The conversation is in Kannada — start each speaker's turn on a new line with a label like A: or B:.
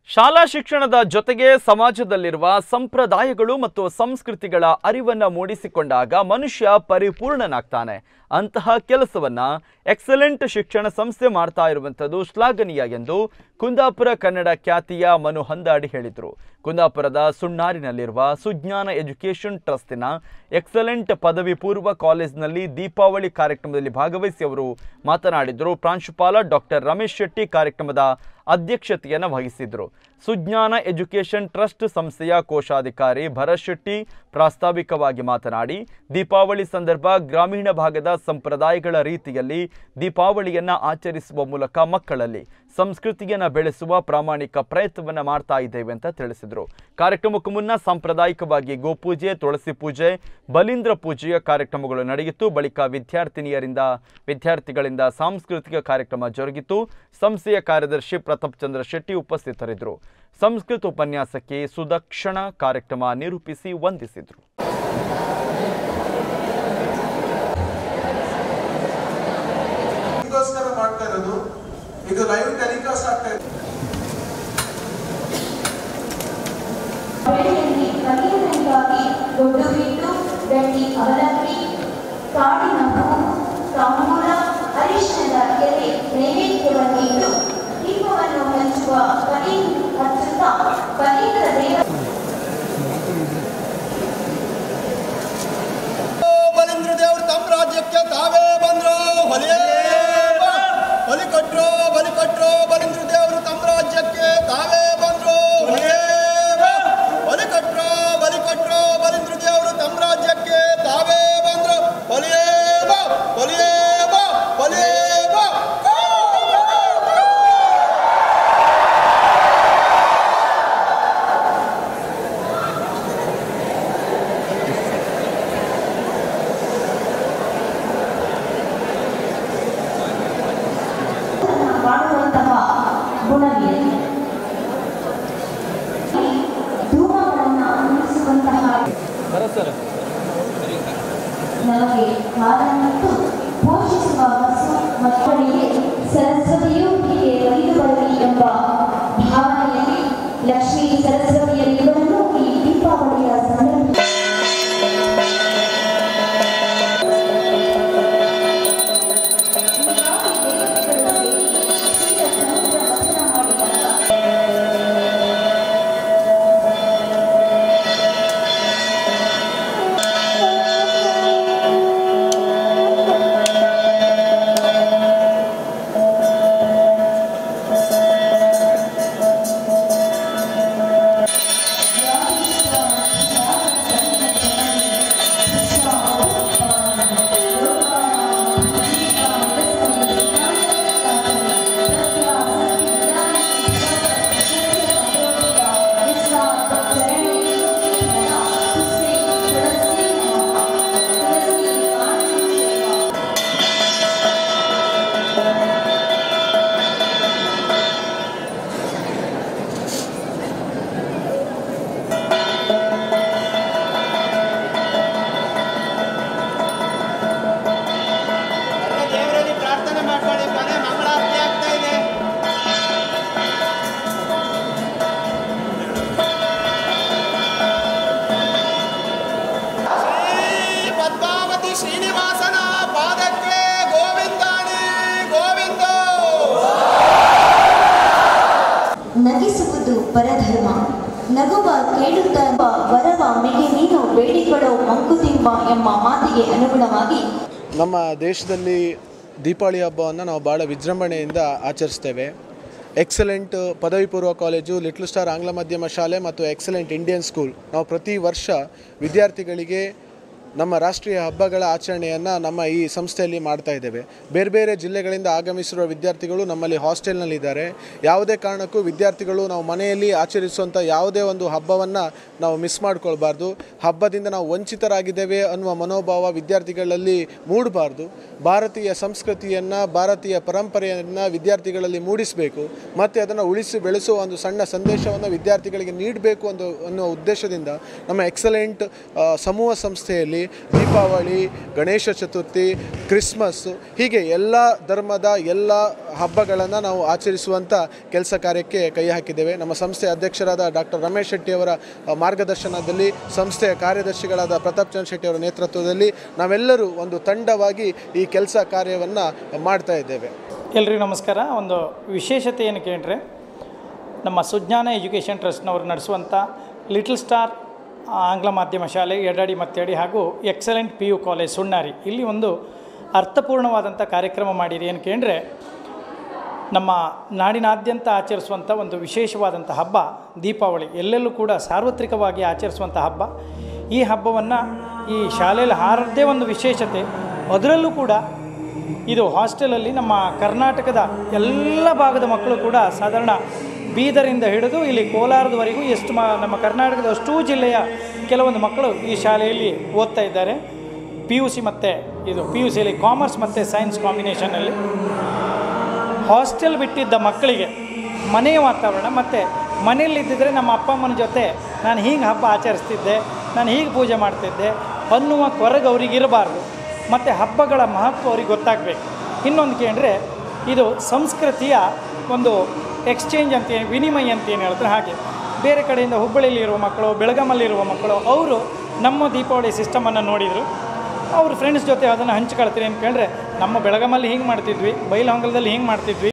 A: ಶಾಲಾ ಶಿಕ್ಷಣದ ಜೊತೆಗೆ ಸಮಾಜದಲ್ಲಿರುವ ಸಂಪ್ರದಾಯಗಳು ಮತ್ತು ಸಂಸ್ಕೃತಿಗಳ ಅರಿವನ್ನು ಮೂಡಿಸಿಕೊಂಡಾಗ ಮನುಷ್ಯ ಪರಿಪೂರ್ಣನಾಗ್ತಾನೆ ಅಂತಹ ಕೆಲಸವನ್ನ ಎಕ್ಸಲೆಂಟ್ ಶಿಕ್ಷಣ ಸಂಸ್ಥೆ ಮಾಡ್ತಾ ಇರುವಂಥದ್ದು ಶ್ಲಾಘನೀಯ ಎಂದು ಕುಂದಾಪುರ ಕನ್ನಡ ಖ್ಯಾತಿಯ ಮನು ಹಂದಾಡಿ ಹೇಳಿದರು ಕುಂದಾಪುರದ ಸುಣ್ಣಾರಿನಲ್ಲಿರುವ ಸುಜ್ಞಾನ ಎಜುಕೇಷನ್ ಟ್ರಸ್ಟಿನ ಎಕ್ಸಲೆಂಟ್ ಪದವಿ ಪೂರ್ವ ಕಾಲೇಜಿನಲ್ಲಿ ದೀಪಾವಳಿ ಕಾರ್ಯಕ್ರಮದಲ್ಲಿ ಭಾಗವಹಿಸಿ ಅವರು ಮಾತನಾಡಿದರು ಪ್ರಾಂಶುಪಾಲ ಡಾಕ್ಟರ್ ರಮೇಶ್ ಶೆಟ್ಟಿ ಕಾರ್ಯಕ್ರಮದ ಅಧ್ಯಕ್ಷತೆಯನ್ನು ವಹಿಸಿದ್ರು ಸುಜ್ಞಾನ ಎಜುಕೇಷನ್ ಟ್ರಸ್ಟ್ ಸಂಸ್ಥೆಯ ಕೋಶಾಧಿಕಾರಿ ಭರತ್ ಶೆಟ್ಟಿ ಪ್ರಾಸ್ತಾವಿಕವಾಗಿ ಮಾತನಾಡಿ ದೀಪಾವಳಿ ಸಂದರ್ಭ ಗ್ರಾಮೀಣ ಭಾಗದ ಸಂಪ್ರದಾಯಗಳ ರೀತಿಯಲ್ಲಿ ದೀಪಾವಳಿಯನ್ನ ಆಚರಿಸುವ ಮೂಲಕ ಮಕ್ಕಳಲ್ಲಿ ಸಂಸ್ಕೃತಿಯನ್ನು ಬೆಳೆಸುವ ಪ್ರಾಮಾಣಿಕ ಪ್ರಯತ್ನವನ್ನು ಮಾಡ್ತಾ ಇದ್ದೇವೆ ಅಂತ ತಿಳಿಸಿದರು ಕಾರ್ಯಕ್ರಮಕ್ಕೂ ಮುನ್ನ ಸಾಂಪ್ರದಾಯಿಕವಾಗಿ ಗೋಪೂಜೆ ತುಳಸಿ ಪೂಜೆ ಬಲೀಂದ್ರ ಪೂಜೆಯ ಕಾರ್ಯಕ್ರಮಗಳು ನಡೆಯಿತು ಬಳಿಕ ವಿದ್ಯಾರ್ಥಿನಿಯರಿಂದ ವಿದ್ಯಾರ್ಥಿಗಳಿಂದ ಸಾಂಸ್ಕೃತಿಕ ಕಾರ್ಯಕ್ರಮ ಜರುಗಿತು ಸಂಸ್ಥೆಯ ಕಾರ್ಯದರ್ಶಿ ಪ್ರತಾಪ್ ಚಂದ್ರ ಶೆಟ್ಟಿ ಉಪಸ್ಥಿತರಿದ್ದರು ಸಂಸ್ಕೃತ ಉಪನ್ಯಾಸಕಿ ಸುದಕ್ಷಣ ಕಾರ್ಯಕ್ರಮ ನಿರೂಪಿಸಿ ವಂದಿಸಿದರು
B: ಇದಕ್ಕೋಸ್ಕರ ಮಾಡ್ತಾ ಇರೋದು ಇದು ಲೈವ್ ಟೆಲಿಕಾಸ್ಟ್ ಆಗ್ತಾ ಇದೆ
C: ಬೆಳೆಯಲ್ಲಿ ಕಲಿಯುವುದಕ್ಕಾಗಿ ದೊಡ್ಡ ಬಿಟ್ಟು ಗಟ್ಟಿ ಅವಲಕ್ಕಿ ಕಾಡಿನ ಹೂ ತಾಂಬೂಲ ಅರಿಶಿಣದ ಎಲೆ ನೈವೇದ್ಯವನ್ನು ಇಟ್ಟು ದೀಪವನ್ನು ಹಂಚುವ ಬಲಿ ಹಚ್ಚುತ್ತಾ ಬಲಿಂದ್ರ ದೇವ
D: ಬಲಿಂದ್ರ ದೇವ್ರು ತಮ್ಮ ರಾಜ್ಯಕ್ಕೆ ತಾವೇ ಬಂದ್ರು ಹೊಲಿಯೇ ಬಾ. ಬಲಿ ಕೊಟ್ರು ಬಲಿ ಕೊಟ್ರು ಬಲಿಂದ್ರ ದೇವ್ರು ತಮ್ಮ ರಾಜ್ಯಕ್ಕೆ ತಾವೇ ಬಂದ್ರು ಹೊಲಿಯೇ ಬಾ. ಬಲಿ ಕೊಟ್ರು ಬಲಿ ಕೊಟ್ರು ಬಲಿಂದ್ರ ದೇವ್ರು ತಮ್ಮ ರಾಜ್ಯಕ್ಕೆ ತಾವೇ ಬಂದ್ರು ಹೊಲಿಯೇ ಬಾ ಹೊಲಿಯೇ ಬಾ ಹೊಲಿಯೇ ಬಾ
C: ಮಾಡುವಂತಹ ಗುಣವಿದೆ ಧೂಮಗಳನ್ನು ಉಳಿಸುವಂತಹ ನಮಗೆ ಕಾಲ ಮತ್ತು ಪೋಷಿಸುವ ಹಸು ಮಕ್ಕಳಿಗೆ ಸರಸ್ವತಿಯು ಹೀಗೆ ಒಲಿದು ಬರಲಿ ಎಂಬ ಭಾವನೆಯಲ್ಲಿ ಲಕ್ಷ್ಮೀ ಸರಸ್ವತಿಯರಿಬ್ಬರನ್ನು ಈ ದೀಪಾವಳಿಯ ಸಂದರ್ಭ
D: ದೇವರಲ್ಲಿ ಪ್ರಾರ್ಥನೆ ಮಾಡ್ಕೊಳ್ಳಿ ಮನೆ ಮಂಗಳಾರತಿ ಆಗ್ತಾ ಇದೆ ಶ್ರೀ ಪದ್ಮಾವತಿ ಶ್ರೀನಿವಾಸನ ಪಾದಕ್ಕೆ ಗೋವಿಂದಾನಿ ಗೋವಿಂದ
C: ನಗಿಸುವುದು ಪರಧರ್ಮ ನಗುವ ಕೇಳುತ್ತ ವರವ ಮಿಗೆ ನೀನು ಬೇಡಿಕೊಳ್ಳೋ ಮಂಕುತಿಮ್ಮ ಎಂಬ ಮಾತಿಗೆ ಅನುಗುಣವಾಗಿ
E: ನಮ್ಮ ದೇಶದಲ್ಲಿ ದೀಪಾವಳಿ ಹಬ್ಬವನ್ನು ನಾವು ಭಾಳ ವಿಜೃಂಭಣೆಯಿಂದ ಆಚರಿಸ್ತೇವೆ ಎಕ್ಸಲೆಂಟ್ ಪದವಿ ಪೂರ್ವ ಕಾಲೇಜು ಲಿಟ್ಲ್ ಸ್ಟಾರ್ ಆಂಗ್ಲ ಮಾಧ್ಯಮ ಶಾಲೆ ಮತ್ತು ಎಕ್ಸಲೆಂಟ್ ಇಂಡಿಯನ್ ಸ್ಕೂಲ್ ನಾವು ಪ್ರತಿ ವರ್ಷ ವಿದ್ಯಾರ್ಥಿಗಳಿಗೆ ನಮ್ಮ ರಾಷ್ಟ್ರೀಯ ಹಬ್ಬಗಳ ಆಚರಣೆಯನ್ನು ನಮ್ಮ ಈ ಸಂಸ್ಥೆಯಲ್ಲಿ ಮಾಡ್ತಾ ಇದ್ದೇವೆ ಬೇರೆ ಬೇರೆ ಜಿಲ್ಲೆಗಳಿಂದ ಆಗಮಿಸಿರುವ ವಿದ್ಯಾರ್ಥಿಗಳು ನಮ್ಮಲ್ಲಿ ಹಾಸ್ಟೆಲ್ನಲ್ಲಿದ್ದಾರೆ ಯಾವುದೇ ಕಾರಣಕ್ಕೂ ವಿದ್ಯಾರ್ಥಿಗಳು ನಾವು ಮನೆಯಲ್ಲಿ ಆಚರಿಸುವಂಥ ಯಾವುದೇ ಒಂದು ಹಬ್ಬವನ್ನು ನಾವು ಮಿಸ್ ಮಾಡ್ಕೊಳ್ಬಾರ್ದು ಹಬ್ಬದಿಂದ ನಾವು ವಂಚಿತರಾಗಿದ್ದೇವೆ ಅನ್ನುವ ಮನೋಭಾವ ವಿದ್ಯಾರ್ಥಿಗಳಲ್ಲಿ ಮೂಡಬಾರ್ದು ಭಾರತೀಯ ಸಂಸ್ಕೃತಿಯನ್ನು ಭಾರತೀಯ ಪರಂಪರೆಯನ್ನು ವಿದ್ಯಾರ್ಥಿಗಳಲ್ಲಿ ಮೂಡಿಸಬೇಕು ಮತ್ತು ಅದನ್ನು ಉಳಿಸಿ ಬೆಳೆಸುವ ಒಂದು ಸಣ್ಣ ಸಂದೇಶವನ್ನು ವಿದ್ಯಾರ್ಥಿಗಳಿಗೆ ನೀಡಬೇಕು ಒಂದು ಅನ್ನುವ ಉದ್ದೇಶದಿಂದ ನಮ್ಮ ಎಕ್ಸಲೆಂಟ್ ಸಮೂಹ ಸಂಸ್ಥೆಯಲ್ಲಿ ದೀಪಾವಳಿ ಗಣೇಶ ಚತುರ್ಥಿ ಕ್ರಿಸ್ಮಸ್ ಹೀಗೆ ಎಲ್ಲ ಧರ್ಮದ ಎಲ್ಲ ಹಬ್ಬಗಳನ್ನು ನಾವು ಆಚರಿಸುವಂಥ ಕೆಲಸ ಕಾರ್ಯಕ್ಕೆ ಕೈ ಹಾಕಿದ್ದೇವೆ ನಮ್ಮ ಸಂಸ್ಥೆಯ ಅಧ್ಯಕ್ಷರಾದ ಡಾಕ್ಟರ್ ರಮೇಶ್ ಶೆಟ್ಟಿ ಅವರ ಆ, ಮಾರ್ಗದರ್ಶನದಲ್ಲಿ ಸಂಸ್ಥೆಯ ಕಾರ್ಯದರ್ಶಿಗಳಾದ ಪ್ರತಾಪ್ ಚಂದ್ರ ಶೆಟ್ಟಿ ಅವರ ನೇತೃತ್ವದಲ್ಲಿ ನಾವೆಲ್ಲರೂ ಒಂದು ತಂಡವಾಗಿ ಈ ಕೆಲಸ ಕಾರ್ಯವನ್ನು ಮಾಡ್ತಾ ಇದ್ದೇವೆ
F: ಎಲ್ರಿಗೂ ನಮಸ್ಕಾರ ಒಂದು ವಿಶೇಷತೆ ಏನು ಕೇಳಿದ್ರೆ ನಮ್ಮ ಸುಜ್ಞಾನ ಎಜುಕೇಷನ್ ಟ್ರಸ್ಟ್ನವರು ನಡೆಸುವಂಥ ಲಿಟಲ್ ಸ್ಟಾರ್ ಆಂಗ್ಲ ಮಾಧ್ಯಮ ಶಾಲೆ ಎಡಾಡಿ ಮತ್ತೇಡಿ ಹಾಗೂ excellent P U college Sunnari ಇಲ್ಲಿ ಒಂದು ಅರ್ಥಪೂರ್ಣವಾದಂಥ ಕಾರ್ಯಕ್ರಮ ಮಾಡಿರಿ ಏನು ಕೇಳಿದ್ರೆ ನಮ್ಮ ನಾಡಿನಾದ್ಯಂತ ಆಚರಿಸುವಂಥ ಒಂದು ವಿಶೇಷವಾದಂಥ ಹಬ್ಬ ದೀಪಾವಳಿ ಎಲ್ಲೆಲ್ಲೂ ಕೂಡ ಸಾರ್ವತ್ರಿಕವಾಗಿ ಆಚರಿಸುವಂಥ ಹಬ್ಬ ಈ ಹಬ್ಬವನ್ನು ಈ ಶಾಲೆಯಲ್ಲಿ ಹಾರದ್ದೇ ಒಂದು ವಿಶೇಷತೆ ಅದರಲ್ಲೂ ಕೂಡ ಇದು ಹಾಸ್ಟೆಲಲ್ಲಿ ನಮ್ಮ ಕರ್ನಾಟಕದ ಎಲ್ಲ ಭಾಗದ ಮಕ್ಕಳು ಕೂಡ ಸಾಧಾರಣ ಬೀದರಿಂದ ಹಿಡಿದು ಇಲ್ಲಿ ಕೋಲಾರದವರೆಗೂ ಎಷ್ಟು ಮ ನಮ್ಮ ಕರ್ನಾಟಕದ ಅಷ್ಟೂ ಜಿಲ್ಲೆಯ ಕೆಲವೊಂದು ಮಕ್ಕಳು ಈ ಶಾಲೆಯಲ್ಲಿ ಓದ್ತಾ ಇದ್ದಾರೆ ಪಿ ಯು ಸಿ ಮತ್ತು ಇದು ಪಿ ಯು ಸಿಯಲ್ಲಿ ಕಾಮರ್ಸ್ ಮತ್ತು ಸೈನ್ಸ್ ಕಾಂಬಿನೇಷನಲ್ಲಿ ಹಾಸ್ಟೆಲ್ ಬಿಟ್ಟಿದ್ದ ಮಕ್ಕಳಿಗೆ ಮನೆಯ ವಾತಾವರಣ ಮತ್ತು ಮನೆಯಲ್ಲಿದ್ದಿದ್ರೆ ನಮ್ಮ ಅಪ್ಪ ಅಮ್ಮನ ಜೊತೆ ನಾನು ಹೀಗೆ ಹಬ್ಬ ಆಚರಿಸ್ತಿದ್ದೆ ನಾನು ಹೀಗೆ ಪೂಜೆ ಮಾಡ್ತಿದ್ದೆ ಅನ್ನುವ ಕೊರಗು ಅವ್ರಿಗೆ ಇರಬಾರ್ದು ಮತ್ತು ಹಬ್ಬಗಳ ಮಹತ್ವ ಅವ್ರಿಗೆ ಗೊತ್ತಾಗಬೇಕು ಇನ್ನೊಂದು ಕೇಳಿದ್ರೆ ಇದು ಸಂಸ್ಕೃತಿಯ ಒಂದು ಎಕ್ಸ್ಚೇಂಜ್ ಅಂತ ಏನು ವಿನಿಮಯ ಅಂತ ಏನು ಹೇಳಿದ್ರೆ ಹಾಗೆ ಬೇರೆ ಕಡೆಯಿಂದ ಹುಬ್ಬಳ್ಳಿಯಲ್ಲಿ ಇರುವ ಮಕ್ಕಳು ಬೆಳಗಾಮಲ್ಲಿರುವ ಮಕ್ಕಳು ಅವರು ನಮ್ಮ ದೀಪಾವಳಿ ಸಿಸ್ಟಮನ್ನು ನೋಡಿದರು ಅವ್ರ ಫ್ರೆಂಡ್ಸ್ ಜೊತೆ ಅದನ್ನು ಹಂಚ್ಕೊಳ್ತೀರಿ ಅಂತ ಕೇಳಿದ್ರೆ ನಮ್ಮ ಬೆಳಗಾಮಲ್ಲಿ ಹಿಂಗೆ ಮಾಡ್ತಿದ್ವಿ ಬೈಲಹೊಂಗಲದಲ್ಲಿ ಹಿಂಗೆ ಮಾಡ್ತಿದ್ವಿ